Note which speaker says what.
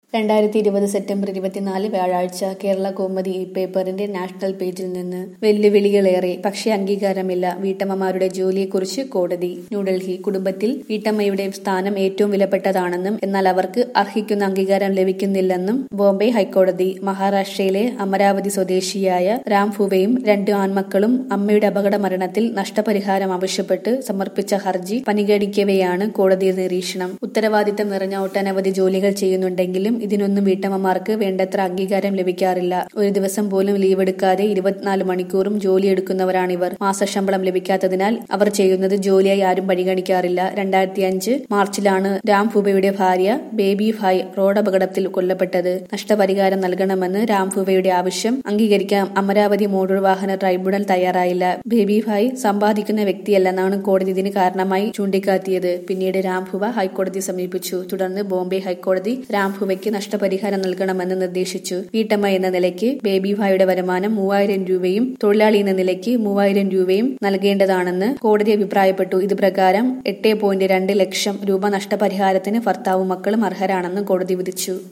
Speaker 1: രണ്ടായിരത്തി ഇരുപത് സെപ്റ്റംബർ ഇരുപത്തിനാല് വ്യാഴാഴ്ച കേരള കൗമുദി ഈ പേപ്പറിന്റെ നാഷണൽ പേജിൽ നിന്ന് വെല്ലുവിളികളേറെ പക്ഷേ അംഗീകാരമില്ല വീട്ടമ്മമാരുടെ ജോലിയെക്കുറിച്ച് കോടതി ന്യൂഡൽഹി കുടുംബത്തിൽ വീട്ടമ്മയുടെ സ്ഥാനം ഏറ്റവും വിലപ്പെട്ടതാണെന്നും എന്നാൽ അവർക്ക് അർഹിക്കുന്ന അംഗീകാരം ലഭിക്കുന്നില്ലെന്നും ബോംബെ ഹൈക്കോടതി മഹാരാഷ്ട്രയിലെ അമരാവതി സ്വദേശിയായ രാം ഫുവയും രണ്ട് ആൺമക്കളും അമ്മയുടെ അപകട മരണത്തിൽ നഷ്ടപരിഹാരം ആവശ്യപ്പെട്ട് സമർപ്പിച്ച ഹർജി പരിഗണിക്കവെയാണ് കോടതി നിരീക്ഷണം ഉത്തരവാദിത്തം നിറഞ്ഞ ഒട്ടനവധി ജോലികൾ ചെയ്യുന്നുണ്ടെങ്കിലും ഇതിനൊന്നും വീട്ടമ്മമാർക്ക് വേണ്ടത്ര അംഗീകാരം ലഭിക്കാറില്ല ഒരു ദിവസം പോലും ലീവ് എടുക്കാതെ ഇരുപത്തിനാല് മണിക്കൂറും ജോലിയെടുക്കുന്നവരാണിവർ മാസശമ്പളം ലഭിക്കാത്തതിനാൽ അവർ ചെയ്യുന്നത് ജോലിയായി ആരും പരിഗണിക്കാറില്ല രണ്ടായിരത്തി അഞ്ച് മാർച്ചിലാണ് രാം ഫുബയുടെ ഭാര്യ ബേബി ഭായ് റോഡ് അപകടത്തിൽ കൊല്ലപ്പെട്ടത് നഷ്ടപരിഹാരം നൽകണമെന്ന് രാം ഫുബയുടെ ആവശ്യം അംഗീകരിക്കാൻ അമരാവതി മോട്ടോർ വാഹന ട്രൈബ്യൂണൽ തയ്യാറായില്ല ബേബി ഭായ് സമ്പാദിക്കുന്ന വ്യക്തിയല്ലെന്നാണ് കോടതി ഇതിന് കാരണമായി ചൂണ്ടിക്കാട്ടിയത് പിന്നീട് രാംഭുവ ഹൈക്കോടതി സമീപിച്ചു തുടർന്ന് ബോംബെ ഹൈക്കോടതി രാംഭുവയ്ക്ക് നഷ്ടപരിഹാരം നൽകണമെന്ന് നിർദ്ദേശിച്ചു വീട്ടമ്മ എന്ന നിലയ്ക്ക് ബേബി ഭായുടെ വരുമാനം മൂവായിരം രൂപയും തൊഴിലാളി എന്ന നിലയ്ക്ക് മൂവായിരം രൂപയും നൽകേണ്ടതാണെന്ന് കോടതി അഭിപ്രായപ്പെട്ടു ഇത് പ്രകാരം എട്ട് പോയിന്റ് രണ്ട് ലക്ഷം രൂപ നഷ്ടപരിഹാരത്തിന് ഭർത്താവും മക്കളും അർഹരാണെന്ന് കോടതി വിധിച്ചു